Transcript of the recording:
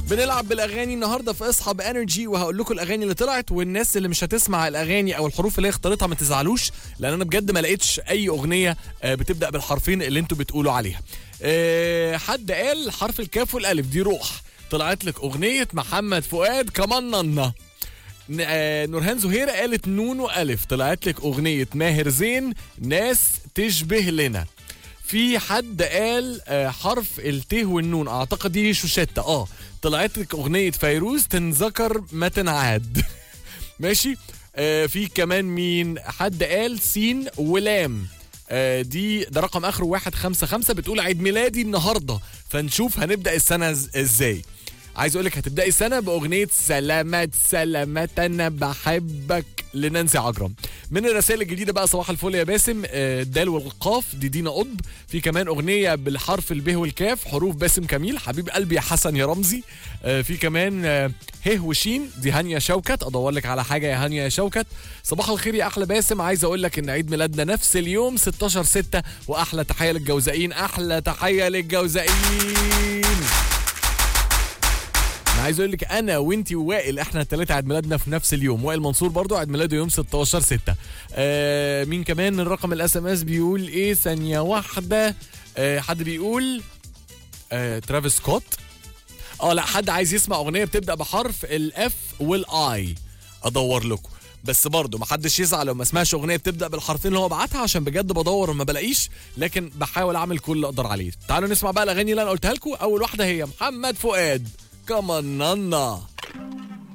بنلعب بالاغاني النهارده في اصحى بانرجي وهقول لكم الاغاني اللي طلعت والناس اللي مش هتسمع الاغاني او الحروف اللي هي اختارتها ما تزعلوش لان انا بجد ما لقيتش اي اغنيه آه، بتبدا بالحرفين اللي انتوا بتقولوا عليها آه، حد قال حرف الكاف والالف دي روح طلعت لك اغنيه محمد فؤاد كمان ننا ن- آه، نورهان زهيرة قالت نون وألف طلعت لك أغنية ماهر زين ناس تشبه لنا في حد قال آه، حرف الت والنون اعتقد دي شوشتة اه طلعت لك اغنية فيروز تنذكر ما تنعاد ماشي آه في كمان مين حد قال سين ولام آه دي ده رقم اخره واحد خمسة خمسة بتقول عيد ميلادي النهاردة فنشوف هنبدأ السنة إز- ازاي عايز اقول لك هتبداي السنه باغنيه سلامات سلامات انا بحبك لنانسي عجرم من الرسائل الجديده بقى صباح الفل يا باسم آه، الدال والقاف دي دينا قطب في كمان اغنيه بالحرف الب والكاف حروف باسم كميل حبيب قلبي يا حسن يا رمزي آه، في كمان آه، ه وشين دي هانيا شوكت ادور لك على حاجه يا هانيا يا شوكت صباح الخير يا احلى باسم عايز اقول لك ان عيد ميلادنا نفس اليوم 16 6 واحلى تحيه للجوزائين احلى تحيه للجوزائين انا عايز اقول لك انا وانتي ووائل احنا الثلاثه عيد ميلادنا في نفس اليوم وائل منصور برضو عيد ميلاده يوم 16 6 آه مين كمان الرقم الاس ام اس بيقول ايه ثانيه واحده آه حد بيقول آه ترافيس سكوت اه لا حد عايز يسمع اغنيه بتبدا بحرف الاف والاي ادور لكم بس برضه محدش يزعل لو ما سمعش اغنيه بتبدا بالحرفين اللي هو بعتها عشان بجد بدور وما بلاقيش لكن بحاول اعمل كل اللي اقدر عليه تعالوا نسمع بقى الاغاني اللي انا قلتها لكم اول واحده هي محمد فؤاد كمان نانا